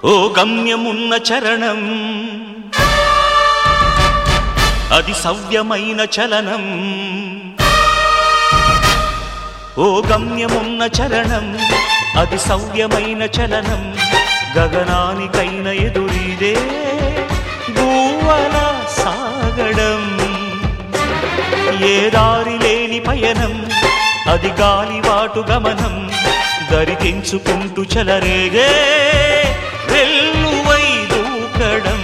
ఓ గమ్యమున్న చరణం అది సవ్యమైన చలనం ఓ గమ్యమున్న చరణం అది సవ్యమైన చలనం గగనానికైన ఎదురీదే గూవల సాగడం ఏ దారి లేని పయనం అది గాలివాటు గమనం దరికించుకుంటూ చలరేగే వెల్లువై దూకడం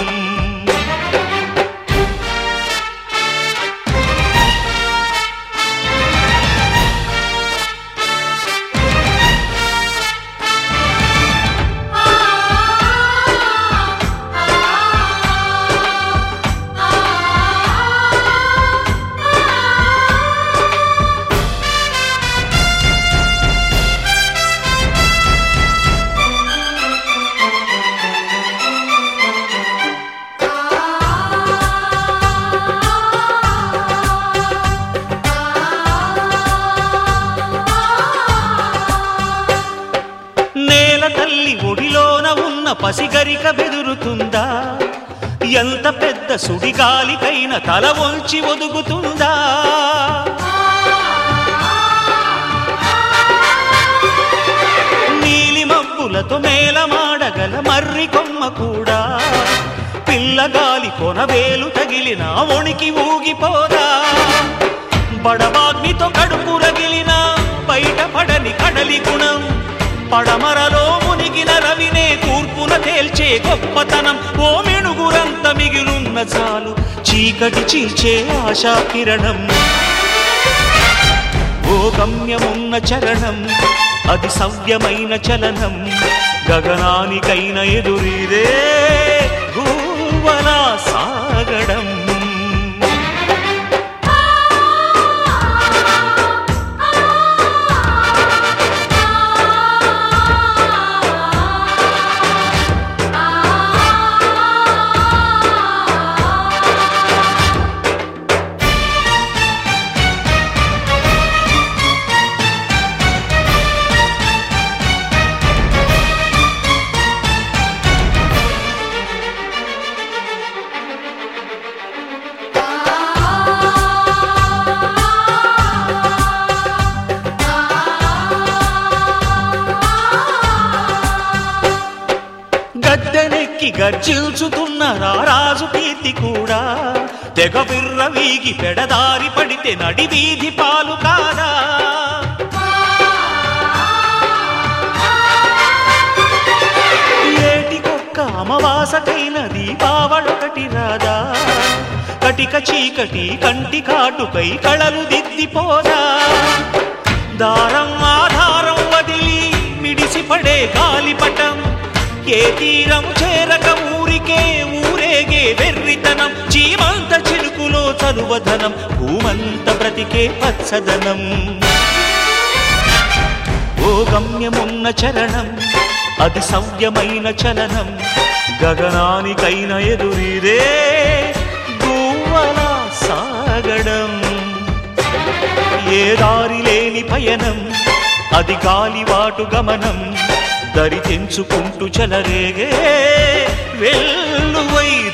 నేల తల్లి ఒడిలోన ఉన్న పసిగరిక బెదురుతుందా ఎంత పెద్ద సుడిగాలికైన తల వంచి ఒదుగుతుందా నీలి మబ్బులతో మేలమాడగల మర్రి కొమ్మ కూడా పిల్లగాలి కొనవేలు తగిలిన ఒణికి ఊగిపోదా బడబాగ్నితో కడుపు రగిలిన బయటపడని కడలి గుణం పడమరలో మునిగిన రవినే తూర్పున తేల్చే గొప్పతనం ఓ మెణుగురంత మిగిలున్న చాలు చీకటి చీల్చే ఆశా కిరణం ఓ గమ్యమున్న చరణం అది సవ్యమైన చలనం గగనానికైన ఎదురీదే గూవలా సాగడం గద్దెనెక్కి గర్జిల్చుతున్న రారాజు కీర్తి కూడా తెగ బిర్ర వీగి పెడదారి పడితే నడి వీధి పాలు కాదా ఏటికొక్క అమవాసకైన దీపావళొకటి రాదా కటిక చీకటి కంటి కాటుకై కళలు దిద్దిపోదా దారం ఆధారం వదిలి మిడిసిపడే గాలిపటం ఏ తీరం చేరక ఊరికే ఊరేగే వెర్రితనం జీవంత చిలుకులో చలువధనం భూమంత బ్రతికే పచ్చదనం ఓ గమ్యమున్న చరణం అది సవ్యమైన చలనం గగనానికైన ఎదురీదే గువ్వల సాగడం ఏ దారి లేని పయనం అది గాలివాటు గమనం దరి తెంచుకుంటూ చలరేగే వెల్లువై